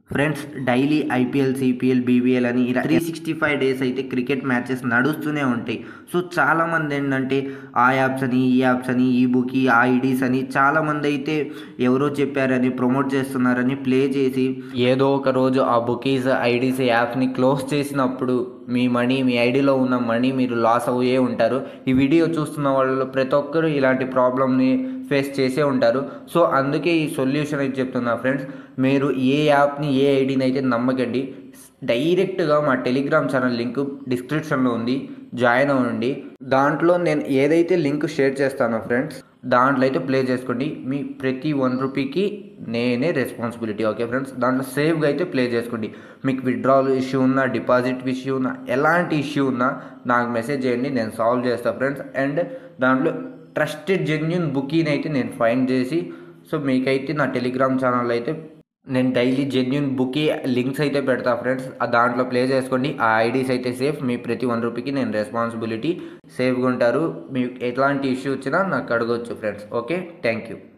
friends daily IPL CPL BBL అని ఇలా three sixty five days అయితే క్రికెట్ మ్యాచెస్ నడుస్తూనే ఉంటాయి సో చాలామంది ఏంటంటే ఆ యాప్స్ అని ఈ యాప్స్ అని ఈ బుక్ ఆ ఐడీస్ అని చాలామంది అయితే ఎవరో చెప్పారని ప్రమోట్ చేస్తున్నారని ప్లే చేసి ఏదో ఒక రోజు ఆ బుకీస్ ఐడీస్ యాప్స్ని క్లోజ్ చేసినప్పుడు మీ మనీ మీ ఐడిలో ఉన్న మనీ మీరు లాస్ అయ్యే ఉంటారు ఈ వీడియో చూస్తున్న వాళ్ళు ప్రతి ఒక్కరు ఇలాంటి ప్రాబ్లమ్ని ఫేస్ చేసే ఉంటారు సో అందుకే ఈ సొల్యూషన్ అయితే చెప్తున్నా ఫ్రెండ్స్ మీరు ఏ యాప్ని ఏ ఐడిని అయితే నమ్మకండి డైరెక్ట్గా మా టెలిగ్రామ్ ఛానల్ లింక్ డిస్క్రిప్షన్లో ఉంది జాయిన్ అవ్వండి దాంట్లో నేను ఏదైతే లింక్ షేర్ చేస్తానో ఫ్రెండ్స్ దాంట్లో అయితే ప్లే చేసుకోండి మీ ప్రతి వన్ రూపీకి నేనే రెస్పాన్సిబిలిటీ ఓకే ఫ్రెండ్స్ దాంట్లో సేఫ్గా అయితే ప్లే చేసుకోండి మీకు విత్డ్రాల్ ఇష్యూ ఉన్నా డిపాజిట్ ఇష్యూ ఉన్నా ఎలాంటి ఇష్యూ ఉన్నా నాకు మెసేజ్ చేయండి నేను సాల్వ్ చేస్తాను ఫ్రెండ్స్ అండ్ దాంట్లో ట్రస్టెడ్ జెన్యున్ బుకీని అయితే నేను ఫైండ్ చేసి సో మీకైతే నా టెలిగ్రామ్ ఛానల్ అయితే నేను డైలీ జెన్యున్ బుక్కి లింక్స్ అయితే పెడతా ఫ్రెండ్స్ ఆ దాంట్లో ప్లే చేసుకోండి ఆ ఐడీస్ అయితే సేఫ్ మీ ప్రతి వన్ రూపీకి నేను రెస్పాన్సిబిలిటీ సేఫ్గా ఉంటారు మీకు ఎట్లాంటి ఇష్యూ వచ్చినా నాకు అడగొచ్చు ఫ్రెండ్స్ ఓకే థ్యాంక్ యూ